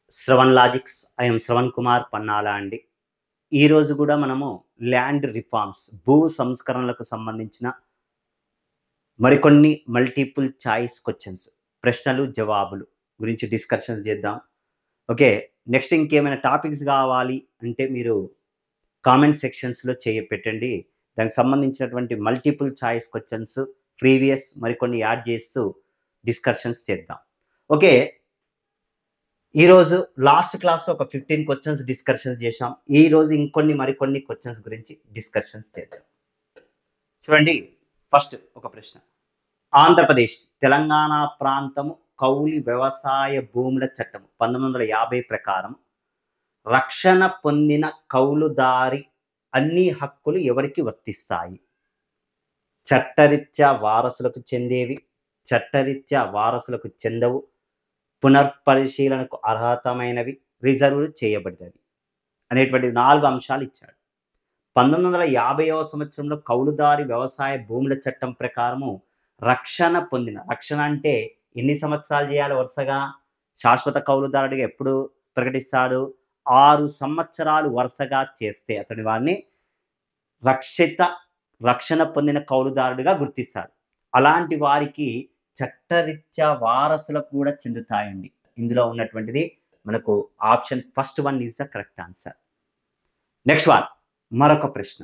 Shravan logics I'm Shravan Kumar Pannala అండి ఈరోజు కూడా మనము ల్యాండ్ రిఫార్మ్స్ భూ సంస్కరణలకు సంబంధించిన మరికొన్ని మల్టిపుల్ చాయిస్ క్వశ్చన్స్ ప్రశ్నలు జవాబులు గురించి డిస్కషన్స్ చేద్దాం ఓకే నెక్స్ట్ ఇంకేమైనా టాపిక్స్ కావాలి అంటే మీరు కామెంట్ సెక్షన్స్లో చేయ పెట్టండి దానికి సంబంధించినటువంటి మల్టిపుల్ చాయిస్ క్వశ్చన్స్ ప్రీవియస్ మరికొన్ని యాడ్ చేస్తూ డిస్కషన్స్ చేద్దాం ఓకే ఈరోజు లాస్ట్ క్లాస్లో ఒక ఫిఫ్టీన్ క్వశ్చన్స్ డిస్కషన్స్ చేశాం ఈ రోజు ఇంకొన్ని మరికొన్ని క్వశ్చన్స్ గురించి డిస్కషన్స్ చేద్దాం చూడండి ఫస్ట్ ఒక ప్రశ్న ఆంధ్రప్రదేశ్ తెలంగాణ ప్రాంతము కౌలి వ్యవసాయ భూముల చట్టం పంతొమ్మిది వందల యాభై ప్రకారం రక్షణ పొందిన కౌలుదారి అన్ని హక్కులు ఎవరికి వర్తిస్తాయి చట్టరీత్యా వారసులకు చెందేవి చట్టరీత్యా వారసులకు చెందవు పునర్పరిశీలనకు అర్హతమైనవి రిజర్వ్ చేయబడినవి అనేటువంటి నాలుగు అంశాలు ఇచ్చాడు పంతొమ్మిది వందల యాభైవ సంవత్సరంలో కౌలుదారి వ్యవసాయ భూముల చట్టం ప్రకారము రక్షణ పొందిన రక్షణ అంటే ఎన్ని సంవత్సరాలు చేయాలి వరుసగా శాశ్వత కౌలుదారుడిగా ఎప్పుడు ప్రకటిస్తాడు ఆరు సంవత్సరాలు వరుసగా చేస్తే అతని వారిని రక్షిత రక్షణ పొందిన కౌలుదారుడిగా గుర్తిస్తాడు అలాంటి వారికి చట్టరీత్యా వారసులకు కూడా చెందుతాయండి ఇందులో ఉన్నటువంటిది మనకు option first one is the correct answer next one మరొక ప్రశ్న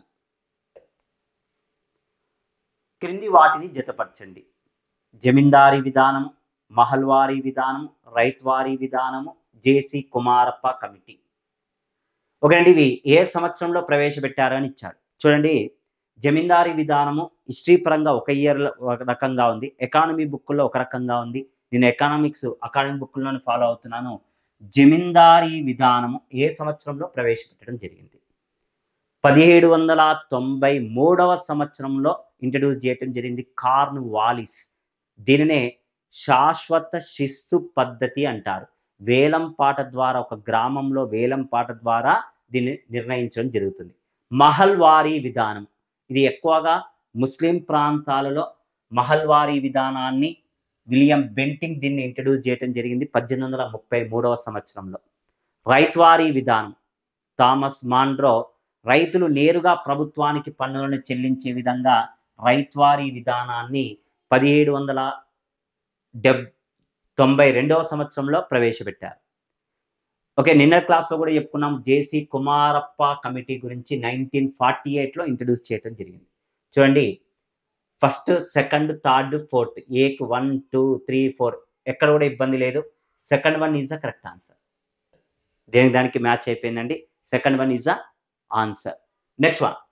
క్రింది వాటిని జతపరచండి జమీందారీ విధానము మహల్వారీ విధానము రైత్వారీ విధానము జేసి కుమారప్ప కమిటీ ఓకేనండి ఇవి ఏ సంవత్సరంలో ప్రవేశపెట్టారు అని ఇచ్చాడు చూడండి జమీందారీ విధానము హిస్టరీ పరంగా ఒక ఇయర్ ఒక రకంగా ఉంది ఎకానమీ బుక్లో ఒక రకంగా ఉంది నేను ఎకనామిక్స్ అకాడమిక్ బుక్లోనే ఫాలో అవుతున్నాను జమీందారీ విధానము ఏ సంవత్సరంలో ప్రవేశపెట్టడం జరిగింది పదిహేడు వందల తొంభై మూడవ సంవత్సరంలో ఇంట్రడ్యూస్ చేయటం జరిగింది కార్న్ వాలిస్ దీనినే శాశ్వత శిస్తు పద్ధతి అంటారు వేలం పాట ద్వారా ఒక గ్రామంలో వేలం పాట ద్వారా దీన్ని నిర్ణయించడం జరుగుతుంది మహల్వారీ విధానం ఇది ఎక్కువగా ముస్లిం ప్రాంతాలలో మహల్వారీ విధానాన్ని విలియం బెంటింగ్ దీన్ని ఇంట్రడ్యూస్ చేయడం జరిగింది పద్దెనిమిది వందల ముప్పై మూడవ సంవత్సరంలో రైత్వారీ విధానం థామస్ మాండ్రో రైతులు నేరుగా ప్రభుత్వానికి పన్నులను చెల్లించే విధంగా రైత్వారీ విధానాన్ని పదిహేడు వందల డెబ్ తొంభై రెండవ సంవత్సరంలో ప్రవేశపెట్టారు ఓకే నిన్న క్లాస్లో కూడా చెప్పుకున్నాం జేసి కుమారప్ప కమిటీ గురించి నైన్టీన్ ఫార్టీ ఎయిట్లో ఇంట్రడ్యూస్ చేయడం జరిగింది చూడండి ఫస్ట్ సెకండ్ థర్డ్ ఫోర్త్ ఏక్ వన్ టూ త్రీ ఫోర్ ఎక్కడ కూడా ఇబ్బంది లేదు second one is the correct answer దేనికి దానికి మ్యాచ్ అయిపోయిందండి second one is the answer next one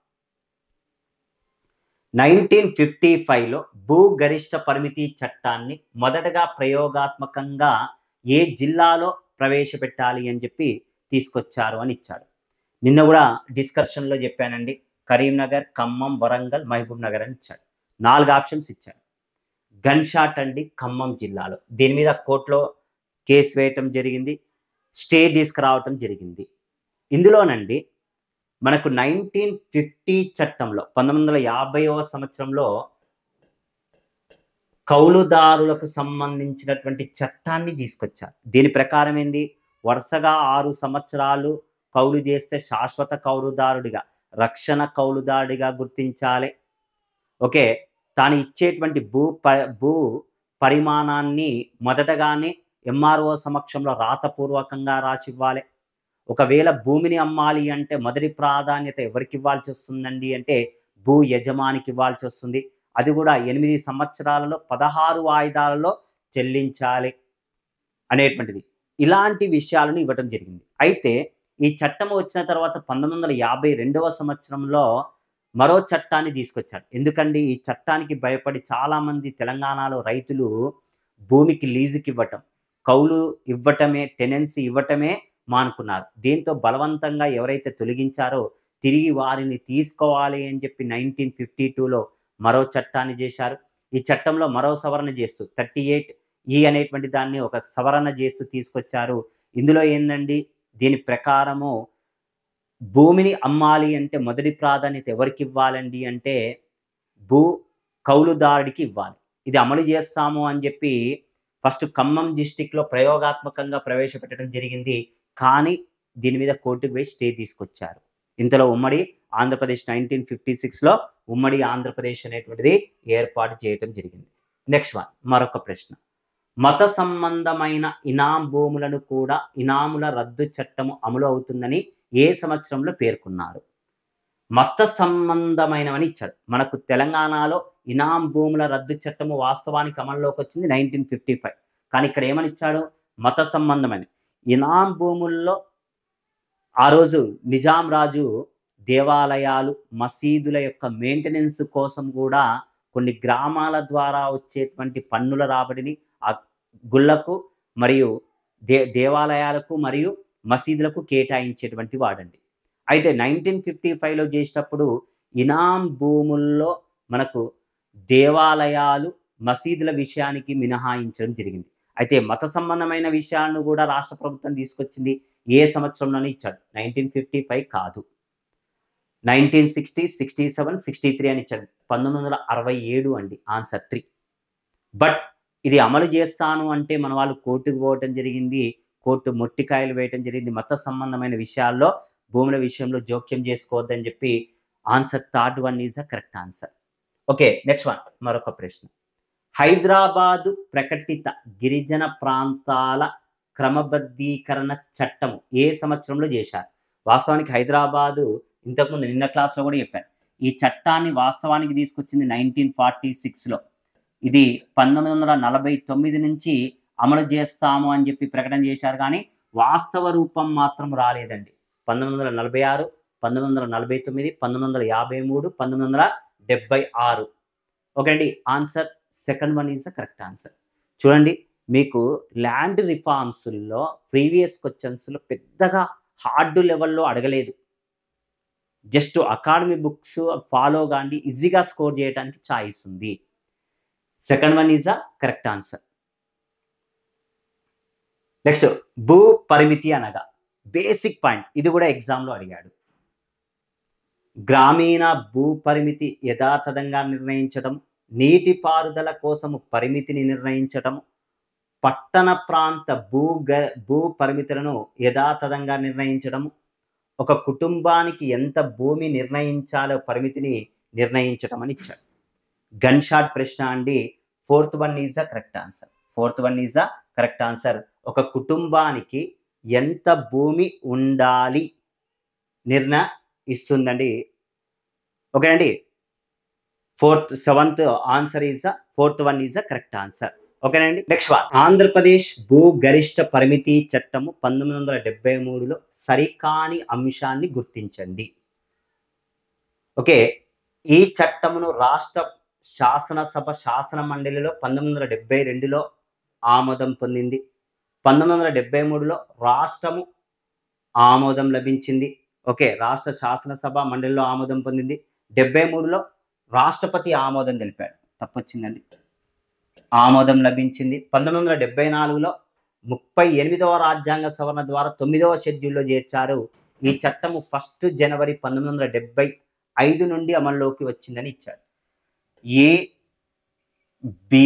nineteen fifty ఫైవ్లో భూ గరిష్ట పరిమితి చట్టాన్ని మొదటగా ప్రయోగాత్మకంగా ఏ జిల్లాలో ప్రవేశపెట్టాలి అని చెప్పి తీసుకొచ్చారు అని ఇచ్చాడు నిన్న కూడా డిస్కషన్లో చెప్పానండి కరీంనగర్ ఖమ్మం వరంగల్ మహబూబ్ నగర్ అని ఇచ్చాడు నాలుగు ఆప్షన్స్ ఇచ్చాడు గన్ షాట్ అండి ఖమ్మం జిల్లాలో దీని మీద కోర్టులో కేసు వేయటం జరిగింది స్టే తీసుకురావటం జరిగింది ఇందులోనండి మనకు నైన్టీన్ ఫిఫ్టీ చట్టంలో పంతొమ్మిది వందల యాభైవ సంవత్సరంలో కౌలుదారులకు సంబంధించినటువంటి చట్టాన్ని తీసుకొచ్చారు దీని ప్రకారం ఏంది వరుసగా ఆరు సంవత్సరాలు కౌలు చేస్తే శాశ్వత కౌలుదారుడిగా రక్షణ కౌలుదారుడిగా గుర్తించాలి ఓకే తాను ఇచ్చేటువంటి భూ ప భూ పరిమాణాన్ని మొదటగానే ఎంఆర్ఓ సమక్షంలో రాతపూర్వకంగా రాసి ఇవ్వాలి ఒకవేళ భూమిని అమ్మాలి అంటే మొదటి ప్రాధాన్యత ఎవరికి ఇవ్వాల్సి వస్తుందండి అంటే భూ యజమానికి ఇవ్వాల్సి వస్తుంది అది కూడా ఎనిమిది సంవత్సరాలలో పదహారు వాయిదాలలో చెల్లించాలి అనేటువంటిది ఇలాంటి విషయాలను ఇవ్వటం జరిగింది అయితే ఈ చట్టం వచ్చిన తర్వాత పంతొమ్మిది వందల యాభై రెండవ సంవత్సరంలో మరో చట్టాన్ని తీసుకొచ్చారు ఎందుకంటే ఈ చట్టానికి భయపడి చాలామంది తెలంగాణలో రైతులు భూమికి లీజుకి ఇవ్వటం కౌలు ఇవ్వటమే టెనెన్సీ ఇవ్వటమే మానుకున్నారు దీంతో బలవంతంగా ఎవరైతే తొలగించారో తిరిగి వారిని తీసుకోవాలి అని చెప్పి నైన్టీన్ ఫిఫ్టీ టూలో మరో చట్టాన్ని చేశారు ఈ చట్టంలో మరో సవరణ చేస్తూ థర్టీ ఎయిట్ ఈ అనేటువంటి దాన్ని ఒక సవరణ చేస్తూ తీసుకొచ్చారు ఇందులో ఏందండి దీని ప్రకారము భూమిని అమ్మాలి అంటే మొదటి ప్రాధాన్యత ఎవరికి ఇవ్వాలండి అంటే భూ కౌలుదారుడికి ఇవ్వాలి ఇది అమలు చేస్తాము అని చెప్పి ఫస్ట్ ఖమ్మం డిస్టిక్ లో ప్రయోగాత్మకంగా ప్రవేశపెట్టడం జరిగింది కానీ దీని మీద కోర్టుకు పోయి స్టే తీసుకొచ్చారు ఇంతలో ఉమ్మడి ఆంధ్రప్రదేశ్ నైన్టీన్ ఫిఫ్టీ సిక్స్లో ఉమ్మడి ఆంధ్రప్రదేశ్ అనేటువంటిది ఏర్పాటు చేయడం జరిగింది నెక్స్ట్ వన్ మరొక ప్రశ్న మత సంబంధమైన ఇనాం భూములను కూడా ఇనాముల రద్దు చట్టము అమలు అవుతుందని ఏ సంవత్సరంలో పేర్కొన్నారు మత సంబంధమైనవని ఇచ్చాడు మనకు తెలంగాణలో ఇనాం భూముల రద్దు చట్టము వాస్తవానికి అమల్లోకి వచ్చింది నైన్టీన్ ఫిఫ్టీ ఫైవ్ కానీ ఇక్కడ ఏమని ఇచ్చాడు మత సంబంధమైన ఇనాం భూముల్లో ఆ రోజు నిజాం రాజు దేవాలయాలు మసీదుల యొక్క మెయింటెనెన్స్ కోసం కూడా కొన్ని గ్రామాల ద్వారా వచ్చేటువంటి పన్నుల రాబడిని ఆ గుళ్ళకు మరియు దే దేవాలయాలకు మరియు మసీదులకు కేటాయించేటువంటి వాడండి అయితే నైన్టీన్ ఫిఫ్టీ ఫైవ్లో చేసేటప్పుడు ఇనాం భూముల్లో మనకు దేవాలయాలు మసీదుల విషయానికి మినహాయించడం జరిగింది అయితే మత సంబంధమైన విషయాలను కూడా రాష్ట్ర ప్రభుత్వం తీసుకొచ్చింది ఏ సంవత్సరంలోనే ఇచ్చాడు నైన్టీన్ ఫిఫ్టీ ఫైవ్ కాదు nineteen sixty sixty seven sixty three అని ఇచ్చాడు పంతొమ్మిది వందల అరవై ఏడు అండి ఆన్సర్ త్రీ బట్ ఇది అమలు చేస్తాను అంటే మన వాళ్ళు కోర్టుకు పోవటం జరిగింది కోర్టు మొట్టికాయలు వేయటం జరిగింది మత సంబంధమైన విషయాల్లో భూముల విషయంలో జోక్యం చేసుకోవద్దని చెప్పి answer third one is a correct answer okay next one మరొక ప్రశ్న హైదరాబాదు ప్రకటిత గిరిజన ప్రాంతాల క్రమబద్ధీకరణ చట్టము ఏ సంవత్సరంలో చేశారు వాస్తవానికి హైదరాబాదు ఇంతకుముందు నిన్న క్లాస్లో కూడా చెప్పాను ఈ చట్టాన్ని వాస్తవానికి తీసుకొచ్చింది నైన్టీన్ ఫార్టీ సిక్స్లో ఇది పంతొమ్మిది వందల నలభై తొమ్మిది నుంచి అమలు చేస్తాము అని చెప్పి ప్రకటన చేశారు కానీ వాస్తవ రూపం మాత్రం రాలేదండి పంతొమ్మిది వందల నలభై ఆరు పంతొమ్మిది వందల నలభై తొమ్మిది పంతొమ్మిది వందల యాభై మూడు పంతొమ్మిది వందల డెబ్బై ఆరు ఓకే అండి answer second one is the correct answer చూడండి మీకు ల్యాండ్ రిఫార్మ్స్లో ప్రీవియస్ క్వశ్చన్స్లో పెద్దగా హార్డ్ లెవెల్లో అడగలేదు జస్ట్ అకాడమీ బుక్స్ ఫాలో కాండి ఈజీగా స్కోర్ చేయడానికి ఛాయిస్ ఉంది second one is the correct answer next భూ పరిమితి అనగా బేసిక్ పాయింట్ ఇది కూడా ఎగ్జామ్లో అడిగాడు గ్రామీణ భూ పరిమితి యథాతథంగా నిర్ణయించడం నీటిపారుదల కోసము పరిమితిని నిర్ణయించటం పట్టణ ప్రాంత భూ గ భూ పరిమితులను యథాతథంగా నిర్ణయించడము ఒక కుటుంబానికి ఎంత భూమి నిర్ణయించాలో పరిమితిని నిర్ణయించటం అని ఇచ్చాడు గన్ షాట్ ప్రశ్న అండి fourth one is the correct answer fourth one is the correct answer ఒక కుటుంబానికి ఎంత భూమి ఉండాలి నిర్ణయిస్తుందండి ఓకే అండి fourth seventh answer is the fourth one is the correct answer ఓకేనండి నెక్స్ట్ వన్ ఆంధ్రప్రదేశ్ భూ గరిష్ట పరిమితి చట్టము పంతొమ్మిది వందల డెబ్బై మూడులో సరికాని అంశాన్ని గుర్తించండి ఓకే ఈ చట్టమును రాష్ట్ర శాసనసభ శాసన మండలిలో పంతొమ్మిది వందల డెబ్బై రెండులో ఆమోదం పొందింది పంతొమ్మిది వందల డెబ్బై మూడులో రాష్ట్రము ఆమోదం లభించింది ఓకే రాష్ట్ర శాసనసభ మండలిలో ఆమోదం పొందింది డెబ్బై మూడులో రాష్ట్రపతి ఆమోదం తెలిపాడు తప్పొచ్చిందండి ఆమోదం లభించింది పంతొమ్మిది వందల డెబ్బై నాలుగులో ముప్పై ఎనిమిదవ రాజ్యాంగ సవరణ ద్వారా తొమ్మిదవ షెడ్యూల్లో చేర్చారు ఈ చట్టము ఫస్ట్ జనవరి పంతొమ్మిది వందల డెబ్బై ఐదు నుండి అమల్లోకి వచ్చిందని ఇచ్చాడు A B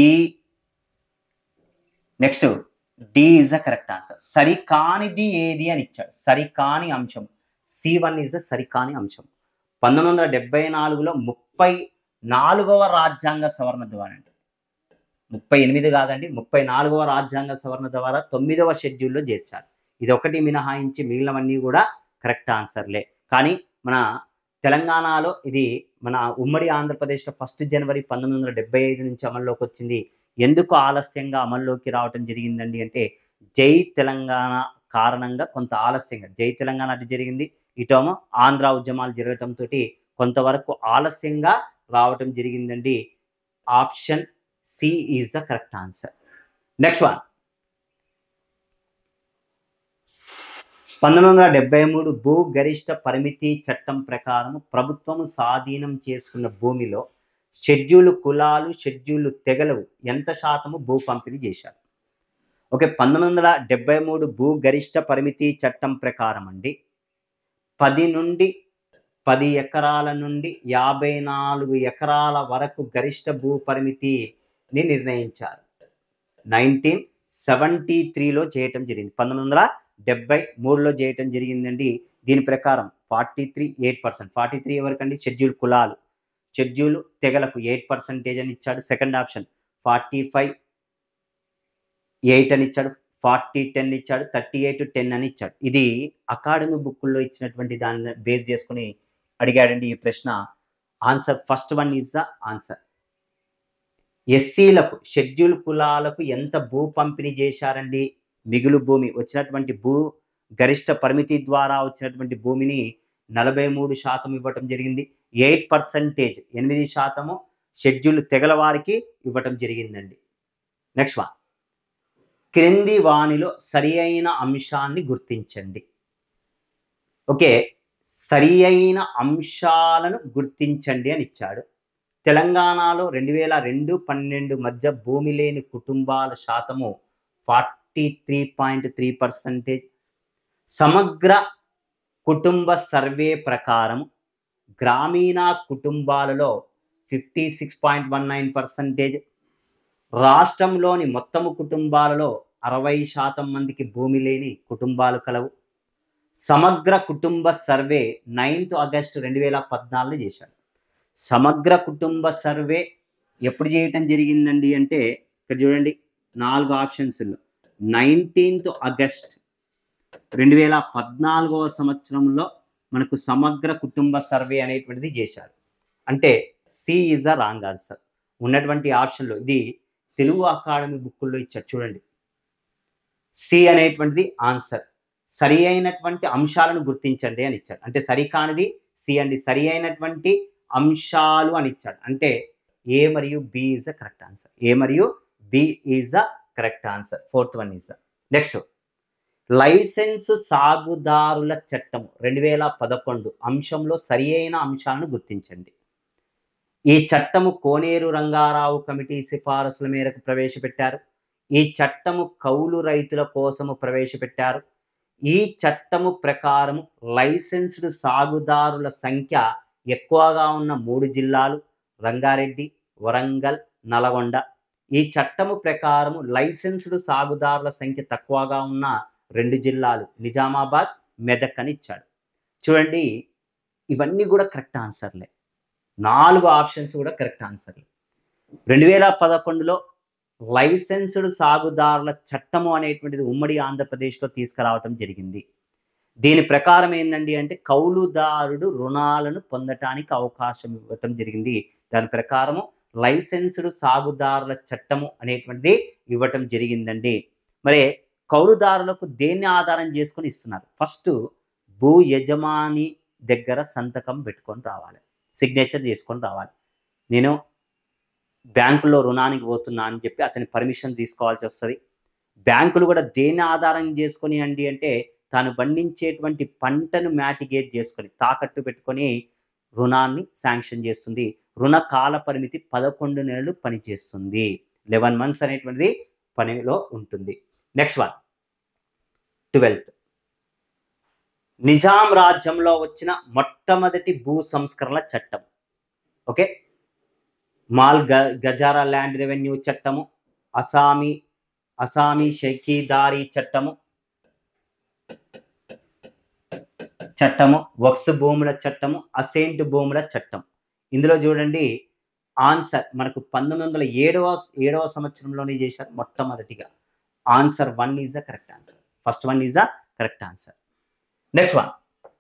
next D is the correct answer సరికానిది ఏది అని ఇచ్చాడు సరికాని అంశం సి వన్ ఇస్ ద సరికాని అంశం పంతొమ్మిది వందల డెబ్బై నాలుగులో ముప్పై నాలుగవ రాజ్యాంగ సవరణ ద్వారా అండి ముప్పై ఎనిమిది కాదండి ముప్పై నాలుగవ రాజ్యాంగ సవరణ ద్వారా తొమ్మిదవ షెడ్యూల్లో చేర్చారు ఇది ఒకటి మినహాయించి మిగిలినవన్నీ కూడా కరెక్ట్ ఆన్సర్లే కానీ మన తెలంగాణలో ఇది మన ఉమ్మడి ఆంధ్రప్రదేశ్లో ఫస్ట్ జనవరి పంతొమ్మిది వందల డెబ్బై ఐదు నుంచి అమల్లోకి వచ్చింది ఎందుకు ఆలస్యంగా అమల్లోకి రావటం జరిగిందండి అంటే జై తెలంగాణ కారణంగా కొంత ఆలస్యంగా జై తెలంగాణ అటు జరిగింది ఇటోమో ఆంధ్ర ఉద్యమాలు జరగటంతో కొంతవరకు ఆలస్యంగా రావటం జరిగిందండి option C is the correct answer next one పంతొమ్మిది వందల డెబ్బై మూడు భూ గరిష్ట పరిమితి చట్టం ప్రకారం ప్రభుత్వము స్వాధీనం చేసుకున్న భూమిలో షెడ్యూల్ కులాలు షెడ్యూల్ తెగలు ఎంత శాతము భూ పంపిణీ చేశారు ఓకే పంతొమ్మిది వందల డెబ్బై మూడు భూ గరిష్ట పరిమితి చట్టం ప్రకారం అండి పది నుండి పది ఎకరాల నుండి యాభై నాలుగు ఎకరాల వరకు గరిష్ట భూ పరిమితిని నిర్ణయించారు నైన్టీన్ సెవెంటీ త్రీలో చేయటం జరిగింది పంతొమ్మిది వందల డెబ్బై మూడులో చేయటం జరిగిందండి దీని ప్రకారం forty three eight percent forty three ఎవరికండి షెడ్యూల్ కులాలు షెడ్యూల్ తెగలకు ఎయిట్ పర్సెంటేజ్ అని ఇచ్చాడు second option forty five eight అని ఇచ్చాడు ఫార్టీ టెన్ ఇచ్చాడు థర్టీ ఎయిట్ టెన్ అని ఇచ్చాడు ఇది అకాడమీ బుక్కుల్లో ఇచ్చినటువంటి దాన్ని బేస్ చేసుకుని అడిగాడండి ఈ ప్రశ్న answer first one is the answer ఎస్సీలకు షెడ్యూల్ కులాలకు ఎంత భూ పంపిణీ చేశారండి మిగులు భూమి వచ్చినటువంటి భూ గరిష్ట పరిమితి ద్వారా వచ్చినటువంటి భూమిని నలభై మూడు శాతం ఇవ్వటం జరిగింది ఎయిట్ పర్సంటేజ్ ఎనిమిది శాతము షెడ్యూల్ తెగల వారికి ఇవ్వటం జరిగిందండి నెక్స్ట్ వన్ క్రింది వాణిలో సరి అయిన అంశాన్ని గుర్తించండి ఓకే సరి అయిన అంశాలను గుర్తించండి అని ఇచ్చాడు తెలంగాణలో రెండు వేల రెండు పన్నెండు మధ్య భూమి లేని కుటుంబాల శాతము forty three point three percentage సమగ్ర కుటుంబ సర్వే ప్రకారం గ్రామీణ కుటుంబాలలో fifty six point one nine percentage రాష్ట్రంలోని మొత్తము కుటుంబాలలో అరవై శాతం మందికి భూమి లేని కుటుంబాలు కలవు సమగ్ర కుటుంబ సర్వే నైన్త్ ఆగస్టు రెండు వేల పద్నాలుగు చేశాడు సమగ్ర కుటుంబ సర్వే ఎప్పుడు చేయటం జరిగిందండి అంటే ఇక్కడ చూడండి నాలుగు ఆప్షన్స్లో నైన్టీన్త్ ఆగస్ట్ రెండు వేల పద్నాలుగవ సంవత్సరంలో మనకు సమగ్ర కుటుంబ సర్వే అనేటువంటిది చేశారు అంటే C is a wrong answer ఉన్నటువంటి ఆప్షన్లో ఇది తెలుగు అకాడమీ బుక్కుల్లో ఇచ్చారు చూడండి సి అనేటువంటిది ఆన్సర్ సరి అయినటువంటి అంశాలను గుర్తించండి అని ఇచ్చాడు అంటే సరికానిది సి అండి సరి అయినటువంటి అంశాలు అని ఇచ్చాడు అంటే ఏ మరియు B is the correct answer A మరియు B is the correct answer fourth one is next license సాగుదారుల చట్టం రెండు వేల పదకొండు అంశంలో సరి అయిన అంశాలను గుర్తించండి ఈ చట్టము కోనేరు రంగారావు కమిటీ సిఫారసుల మేరకు ప్రవేశపెట్టారు ఈ చట్టము కౌలు రైతుల కోసము ప్రవేశపెట్టారు ఈ చట్టము ప్రకారం లైసెన్స్డ్ సాగుదారుల సంఖ్య ఎక్కువగా ఉన్న మూడు జిల్లాలు రంగారెడ్డి వరంగల్ నల్గొండ ఈ చట్టము ప్రకారము లైసెన్స్డ్ సాగుదారుల సంఖ్య తక్కువగా ఉన్న రెండు జిల్లాలు నిజామాబాద్ మెదక్ అని ఇచ్చాడు చూడండి ఇవన్నీ కూడా కరెక్ట్ ఆన్సర్లే నాలుగు ఆప్షన్స్ కూడా కరెక్ట్ ఆన్సర్లు రెండు వేల పదకొండులో లైసెన్స్డ్ సాగుదారుల చట్టము అనేటువంటిది ఉమ్మడి ఆంధ్రప్రదేశ్లో తీసుకురావటం జరిగింది దీని ప్రకారం ఏంటండి అంటే కౌలుదారుడు రుణాలను పొందటానికి అవకాశం ఇవ్వటం జరిగింది దాని ప్రకారము లైసెన్స్డ్ సాగుదారుల చట్టము అనేటువంటిది ఇవ్వటం జరిగిందండి మరి కౌలుదారులకు దేన్ని ఆధారం చేసుకొని ఇస్తున్నారు ఫస్ట్ భూ యజమాని దగ్గర సంతకం పెట్టుకొని రావాలి సిగ్నేచర్ చేసుకొని రావాలి నేను బ్యాంకులో రుణానికి పోతున్నా అని చెప్పి అతని పర్మిషన్ తీసుకోవాల్సి వస్తుంది బ్యాంకులు కూడా దేన్ని ఆధారం చేసుకొని అండి అంటే తాను పండించేటువంటి పంటను మ్యాటిగేట్ చేసుకొని తాకట్టు పెట్టుకొని రుణాన్ని శాంక్షన్ చేస్తుంది రుణ కాల పరిమితి పదకొండు నెలలు పనిచేస్తుంది లెవెన్ మంత్స్ అనేటువంటిది పనిలో ఉంటుంది నెక్స్ట్ వన్ ట్వెల్త్ నిజాం రాజ్యంలో వచ్చిన మొట్టమొదటి భూ సంస్కరణల చట్టం ఓకే మాల్ గ గజారా ల్యాండ్ రెవెన్యూ చట్టము అసామీ అసామీ షకీదారీ చట్టము చట్టము వక్స్ భూముల చట్టము అసెంట్ భూముల చట్టం ఇందులో చూడండి ఆన్సర్ మనకు పంతొమ్మిది వందల ఏడవ ఏడవ సంవత్సరంలోనే చేశారు మొట్టమొదటిగా answer one is a correct answer first one is a correct answer next one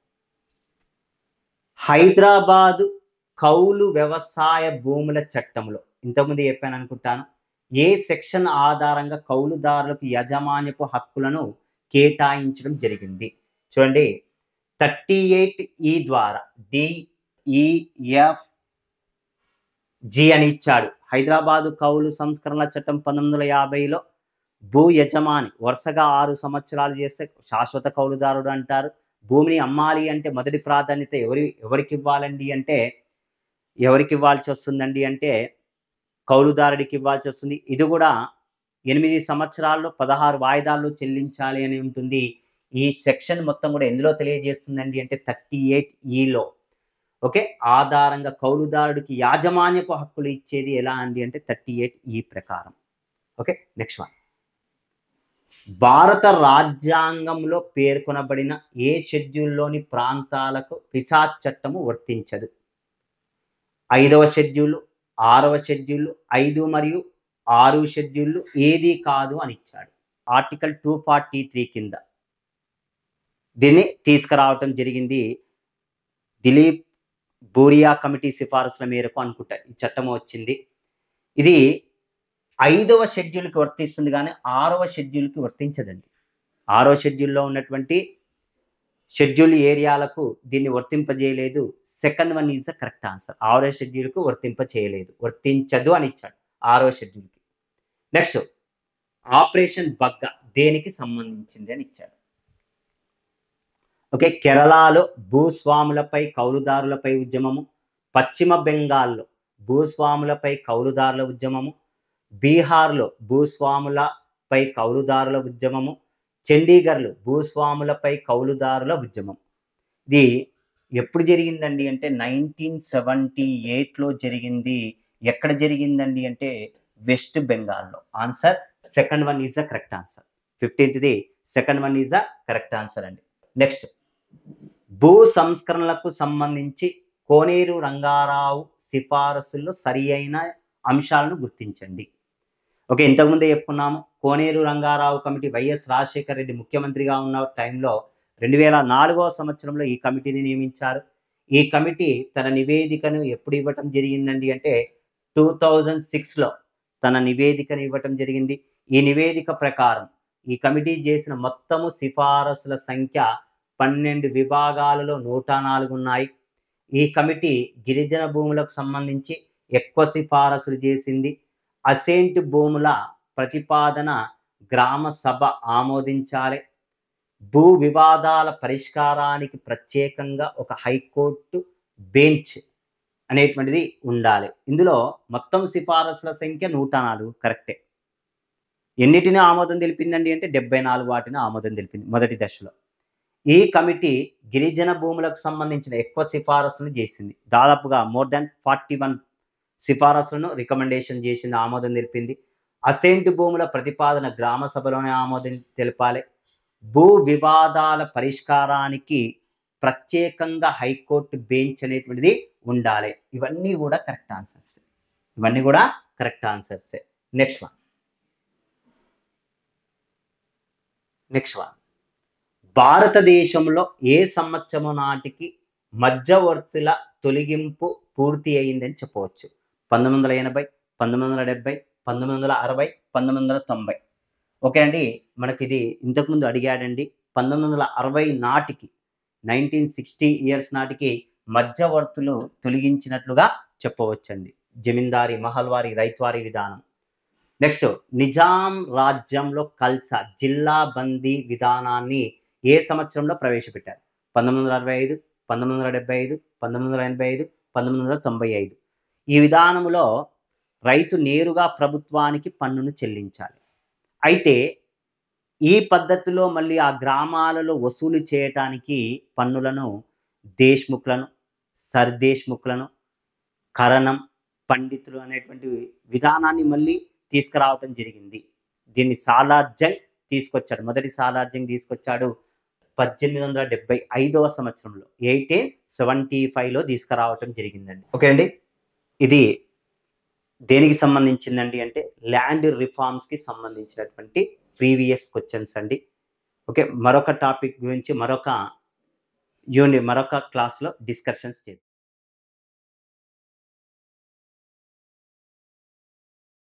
Hyderabad కౌలు వ్యవసాయ భూముల చట్టంలో ఇంతకుముందు చెప్పాను అనుకుంటాను ఏ సెక్షన్ ఆధారంగా కౌలుదారులకు యాజమాన్యపు హక్కులను కేటాయించడం జరిగింది చూడండి థర్టీ ఎయిట్ ఈ ద్వారా డిఈఎఫ్ జి అని ఇచ్చాడు హైదరాబాదు కౌలు సంస్కరణల చట్టం పంతొమ్మిది వందల యాభైలో భూ యజమాని వరుసగా ఆరు సంవత్సరాలు చేస్తే శాశ్వత కౌలుదారుడు అంటారు భూమిని అమ్మాలి అంటే మొదటి ప్రాధాన్యత ఎవరి ఎవరికి ఇవ్వాలండి అంటే ఎవరికి ఇవ్వాల్సి వస్తుందండి అంటే కౌలుదారుడికి ఇవ్వాల్సి వస్తుంది ఇది కూడా ఎనిమిది సంవత్సరాల్లో పదహారు వాయిదాల్లో చెల్లించాలి అని ఉంటుంది ఈ సెక్షన్ మొత్తం కూడా ఎందులో తెలియజేస్తుందండి అంటే థర్టీ ఎయిట్ ఈలో ఓకే ఆధారంగా కౌలుదారుడికి యాజమాన్యపు హక్కులు ఇచ్చేది ఎలా అండి అంటే థర్టీ ఎయిట్ ఈ ప్రకారం ఓకే నెక్స్ట్ వన్ భారత రాజ్యాంగంలో పేర్కొనబడిన ఏ షెడ్యూల్లోని ప్రాంతాలకు పిసాచ్ చట్టము వర్తించదు ఐదవ షెడ్యూల్ ఆరవ షెడ్యూల్ ఐదు మరియు ఆరు షెడ్యూల్ ఏది కాదు అని ఇచ్చాడు ఆర్టికల్ టూ ఫార్టీ త్రీ కింద దీన్ని తీసుకురావటం జరిగింది దిలీప్ బూరియా కమిటీ సిఫారసుల మేరకు అనుకుంటా ఈ చట్టం వచ్చింది ఇది ఐదవ షెడ్యూల్కి వర్తిస్తుంది కానీ ఆరవ షెడ్యూల్కి వర్తించదండి ఆరవ షెడ్యూల్లో ఉన్నటువంటి షెడ్యూల్ ఏరియాలకు దీన్ని వర్తింపజేయలేదు second one is the correct answer ఆరో షెడ్యూల్కు వర్తింప చేయలేదు వర్తించదు అని ఇచ్చాడు ఆరో షెడ్యూల్కి నెక్స్ట్ ఆపరేషన్ బగ్గ దేనికి సంబంధించింది అని ఇచ్చాడు ఓకే కేరళలో భూస్వాములపై కౌలుదారులపై ఉద్యమము పశ్చిమ బెంగాల్లో భూస్వాములపై కౌలుదారుల ఉద్యమము బీహార్లో భూస్వాములపై కౌలుదారుల ఉద్యమము చండీగఢ్లో భూస్వాములపై కౌలుదారుల ఉద్యమం ఇది ఎప్పుడు జరిగిందండి అంటే నైన్టీన్ సెవెంటీ ఎయిట్లో జరిగింది ఎక్కడ జరిగిందండి అంటే వెస్ట్ బెంగాల్లో answer second one is the correct answer ఫిఫ్టీన్త్ది second one is the correct answer అండి నెక్స్ట్ భూ సంస్కరణలకు సంబంధించి కోనేరు రంగారావు సిఫారసుల్లో సరి అయిన అంశాలను గుర్తించండి ఓకే ఇంతకుముందే చెప్పుకున్నాము కోనేరు రంగారావు కమిటీ వైఎస్ రాజశేఖర రెడ్డి ముఖ్యమంత్రిగా ఉన్న టైంలో రెండు వేల నాలుగవ సంవత్సరంలో ఈ కమిటీని నియమించారు ఈ కమిటీ తన నివేదికను ఎప్పుడు ఇవ్వటం జరిగిందండి అంటే టూ థౌజండ్ సిక్స్లో తన నివేదికను ఇవ్వటం జరిగింది ఈ నివేదిక ప్రకారం ఈ కమిటీ చేసిన మొత్తము సిఫారసుల సంఖ్య పన్నెండు విభాగాలలో నూట నాలుగు ఉన్నాయి ఈ కమిటీ గిరిజన భూములకు సంబంధించి ఎక్కువ సిఫారసులు చేసింది అసేంట్ భూముల ప్రతిపాదన గ్రామ సభ ఆమోదించాలి భూ వివాదాల పరిష్కారానికి ప్రత్యేకంగా ఒక హైకోర్టు బెంచ్ అనేటువంటిది ఉండాలి ఇందులో మొత్తం సిఫారసుల సంఖ్య నూట నాలుగు కరెక్టే ఎన్నిటిని ఆమోదం తెలిపిందండి అంటే డెబ్బై నాలుగు వాటిని ఆమోదం తెలిపింది మొదటి దశలో ఈ కమిటీ గిరిజన భూములకు సంబంధించిన ఎక్కువ సిఫారసులు చేసింది దాదాపుగా మోర్ దాన్ ఫార్టీ వన్ సిఫారసులను రికమెండేషన్ చేసింది ఆమోదం తెలిపింది అసెంట్ భూముల ప్రతిపాదన గ్రామ సభలోనే ఆమోదం తెలపాలి భూ వివాదాల పరిష్కారానికి ప్రత్యేకంగా హైకోర్టు బెంచ్ అనేటువంటిది ఉండాలి ఇవన్నీ కూడా కరెక్ట్ ఆన్సర్స్ ఇవన్నీ కూడా correct answers next one next one భారతదేశంలో ఏ సంవత్సరం నాటికి మధ్యవర్తుల తొలగింపు పూర్తి అయిందని చెప్పవచ్చు పంతొమ్మిది వందల ఎనభై పంతొమ్మిది వందల డెబ్బై పంతొమ్మిది వందల అరవై పంతొమ్మిది వందల తొంభై ఓకే అండి మనకి ఇది ఇంతకుముందు అడిగాడండి పంతొమ్మిది వందల అరవై నాటికి నైన్టీన్ సిక్స్టీ ఇయర్స్ నాటికి మధ్యవర్తులు తొలగించినట్లుగా చెప్పవచ్చండి జమీందారీ మహల్వారీ రైతువారీ విధానం నెక్స్ట్ నిజాం రాజ్యంలో కల్సా జిల్లా బందీ విధానాన్ని ఏ సంవత్సరంలో ప్రవేశపెట్టారు పంతొమ్మిది వందల అరవై ఐదు పంతొమ్మిది వందల డెబ్బై ఐదు పంతొమ్మిది వందల ఎనభై ఐదు పంతొమ్మిది వందల తొంభై ఐదు ఈ విధానంలో రైతు నేరుగా ప్రభుత్వానికి పన్నును చెల్లించాలి అయితే ఈ పద్ధతిలో మళ్ళీ ఆ గ్రామాలలో వసూలు చేయటానికి పన్నులను దేశ్ముఖ్లను సర్దేశ్ముఖ్లను కరణం పండితులు అనేటువంటి విధానాన్ని మళ్ళీ తీసుకురావటం జరిగింది దీన్ని సాలార్జంగ్ తీసుకొచ్చాడు మొదటి సాలార్జంగ్ తీసుకొచ్చాడు పద్దెనిమిది వందల డెబ్బై ఐదవ సంవత్సరంలో ఎయిటీన్ సెవెంటీ ఫైవ్లో తీసుకురావటం జరిగిందండి ఓకే అండి ఇది దేనికి సంబంధించిందండి అంటే ల్యాండ్ రిఫార్మ్స్కి సంబంధించినటువంటి ప్రీవియస్ క్వశ్చన్స్ అండి ఓకే మరొక టాపిక్ గురించి మరొక యూని మరొక క్లాస్లో డిస్కషన్స్ చేద్దాం